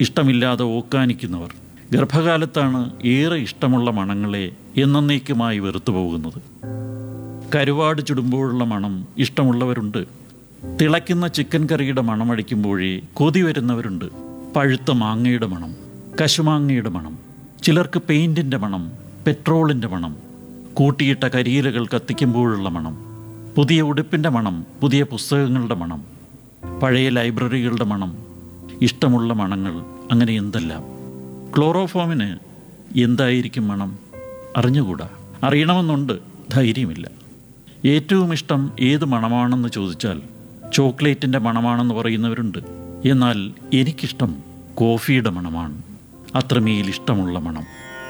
ഇഷ്ടമില്ലാതെ ഓക്കാനിക്കുന്നവർ ഗർഭകാലത്താണ് ഏറെ ഇഷ്ടമുള്ള മണങ്ങളെ എന്നേക്കുമായി വെറുത്തു പോകുന്നത് കരുവാട് ചുടുമ്പോഴുള്ള മണം ഇഷ്ടമുള്ളവരുണ്ട് തിളയ്ക്കുന്ന ചിക്കൻ കറിയുടെ മണമടിക്കുമ്പോഴേ കൊതി വരുന്നവരുണ്ട് പഴുത്ത മാങ്ങയുടെ മണം കശുമാങ്ങയുടെ മണം ചിലർക്ക് പെയിൻറ്റിൻ്റെ മണം പെട്രോളിൻ്റെ മണം കൂട്ടിയിട്ട കരിയിലകൾ കത്തിക്കുമ്പോഴുള്ള മണം പുതിയ ഉടുപ്പിൻ്റെ മണം പുതിയ പുസ്തകങ്ങളുടെ മണം പഴയ ലൈബ്രറികളുടെ മണം ഇഷ്ടമുള്ള മണങ്ങൾ അങ്ങനെ എന്തെല്ലാം ക്ലോറോഫോമിന് എന്തായിരിക്കും മണം അറിഞ്ഞുകൂടാ അറിയണമെന്നുണ്ട് ധൈര്യമില്ല ഏറ്റവും ഇഷ്ടം ഏത് മണമാണെന്ന് ചോദിച്ചാൽ ചോക്ലേറ്റിൻ്റെ മണമാണെന്ന് പറയുന്നവരുണ്ട് എന്നാൽ എനിക്കിഷ്ടം കോഫിയുടെ മണമാണ് അത്രമേൽ ഇഷ്ടമുള്ള മണം